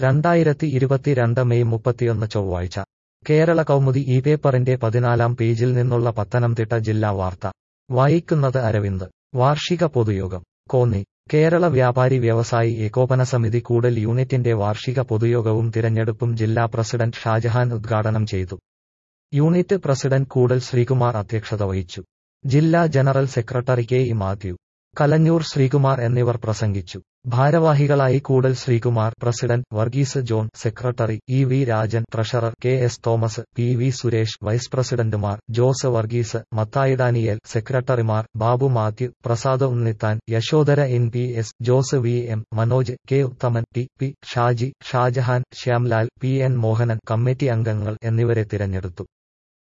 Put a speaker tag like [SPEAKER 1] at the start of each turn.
[SPEAKER 1] രണ്ടായിരത്തി ഇരുപത്തിരണ്ട് മെയ് മുപ്പത്തിയൊന്ന് ചൊവ്വാഴ്ച കേരള കൗമുദി ഈ പേപ്പറിന്റെ പതിനാലാം പേജിൽ നിന്നുള്ള പത്തനംതിട്ട ജില്ലാ വാർത്ത വായിക്കുന്നത് അരവിന്ദ് വാർഷിക പൊതുയോഗം കോന്നി കേരള വ്യാപാരി വ്യവസായി ഏകോപന സമിതി കൂടൽ യൂണിറ്റിന്റെ വാർഷിക പൊതുയോഗവും തിരഞ്ഞെടുപ്പും ജില്ലാ പ്രസിഡന്റ് ഷാജഹാൻ ഉദ്ഘാടനം ചെയ്തു യൂണിറ്റ് പ്രസിഡന്റ് കൂടൽ ശ്രീകുമാർ അധ്യക്ഷത വഹിച്ചു ജില്ലാ general secretary K E Mathew Kalanjoor Sreekumar എന്നിവർ പ്രസംഗിച്ചു ഭാരവാഹികളായി Koodal Sreekumar president Varghese John secretary E V Rajan treasurer K S Thomas P V Suresh vice പ്രസിഡന്റുമാർ ജോസ് വർഗീസ് മത്തായി ഡാനിയേൽ സെക്രട്ടറിമാർ Babu Mathew Prasad Unnithan Yashodhara N P S Jose V M Manoj K Uthaman T P Shaji Shajahan Shyamlal P N Mohanan committee അംഗങ്ങൾ എന്നിവരെ തിരഞ്ഞെടുത്തു